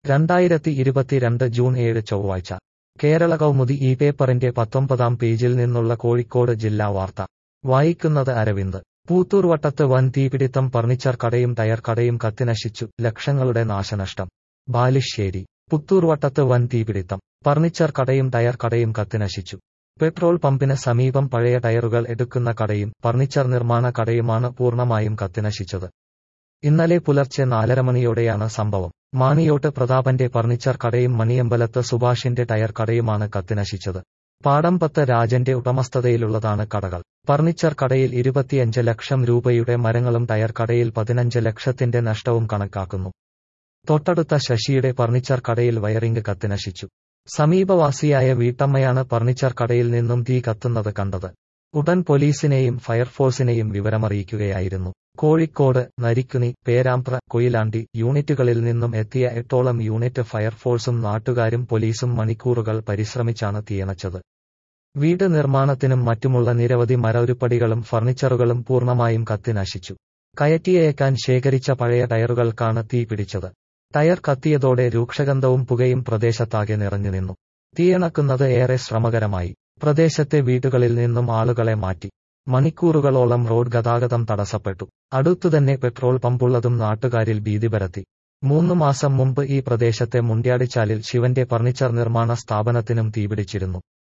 രണ്ടായിരത്തി ഇരുപത്തിരണ്ട് ജൂൺ ഏഴ് ചൊവ്വാഴ്ച കേരള കൗമുദി ഈ പേപ്പറിന്റെ പത്തൊമ്പതാം പേജിൽ നിന്നുള്ള കോഴിക്കോട് ജില്ലാ വാർത്ത വായിക്കുന്നത് അരവിന്ദ് പൂത്തൂർ വട്ടത്ത് വൻ തീപിടിത്തം ഫർണിച്ചർ കടയും ടയർ കടയും കത്തിനശിച്ചു ലക്ഷങ്ങളുടെ നാശനഷ്ടം ബാലുശ്ശേരി പുത്തൂർ വട്ടത്ത് വൻ തീപിടിത്തം ഫർണിച്ചർ കടയും ടയർ കടയും കത്തിനശിച്ചു പെട്രോൾ പമ്പിന് സമീപം പഴയ ടയറുകൾ എടുക്കുന്ന കടയും ഫർണിച്ചർ നിർമ്മാണ കടയുമാണ് പൂർണ്ണമായും കത്തിനശിച്ചത് ഇന്നലെ പുലർച്ചെ നാലര മണിയോടെയാണ് സംഭവം മാണിയോട്ട് പ്രതാപന്റെ ഫർണിച്ചർ കടയും മണിയമ്പലത്ത് സുഭാഷിന്റെ ടയർ കടയുമാണ് കത്തിനശിച്ചത് പാടംപത്ത് രാജന്റെ ഉടമസ്ഥതയിലുള്ളതാണ് കടകൾ ഫർണിച്ചർ കടയിൽ ഇരുപത്തിയഞ്ച് ലക്ഷം രൂപയുടെ മരങ്ങളും ടയർ കടയിൽ പതിനഞ്ച് ലക്ഷത്തിന്റെ നഷ്ടവും കണക്കാക്കുന്നു തൊട്ടടുത്ത ശശിയുടെ ഫർണിച്ചർ കടയിൽ വയറിംഗ് കത്തിനശിച്ചു സമീപവാസിയായ വീട്ടമ്മയാണ് ഫർണിച്ചർ കടയിൽ നിന്നും തീ കത്തുന്നത് കണ്ടത് ഉടൻ പോലീസിനെയും ഫയർഫോഴ്സിനെയും വിവരമറിയിക്കുകയായിരുന്നു കോഴിക്കോട് നരിക്കുനി പേരാമ്പ്ര കൊയിലാണ്ടി യൂണിറ്റുകളിൽ നിന്നും എത്തിയ എട്ടോളം യൂണിറ്റ് ഫയർഫോഴ്സും നാട്ടുകാരും പോലീസും മണിക്കൂറുകൾ പരിശ്രമിച്ചാണ് തീയണച്ചത് വീട് നിർമ്മാണത്തിനും മറ്റുമുള്ള നിരവധി മരവുരുപ്പടികളും ഫർണിച്ചറുകളും പൂർണ്ണമായും കത്തിനശിച്ചു കയറ്റിയയക്കാൻ ശേഖരിച്ച പഴയ ടയറുകൾക്കാണ് തീ പിടിച്ചത് ടയർ കത്തിയതോടെ രൂക്ഷഗന്ധവും പുകയും പ്രദേശത്താകെ നിറഞ്ഞു നിന്നു തീയണക്കുന്നത് ഏറെ ശ്രമകരമായി പ്രദേശത്തെ വീടുകളിൽ നിന്നും ആളുകളെ മാറ്റി മണിക്കൂറുകളോളം റോഡ് ഗതാഗതം തടസ്സപ്പെട്ടു അടുത്തുതന്നെ പെട്രോൾ പമ്പുള്ളതും നാട്ടുകാരിൽ ഭീതി പരത്തി മൂന്ന് മാസം മുമ്പ് ഈ പ്രദേശത്തെ മുണ്ട്യാടിച്ചാലിൽ ശിവന്റെ ഫർണിച്ചർ നിർമ്മാണ സ്ഥാപനത്തിനും തീപിടിച്ചിരുന്നു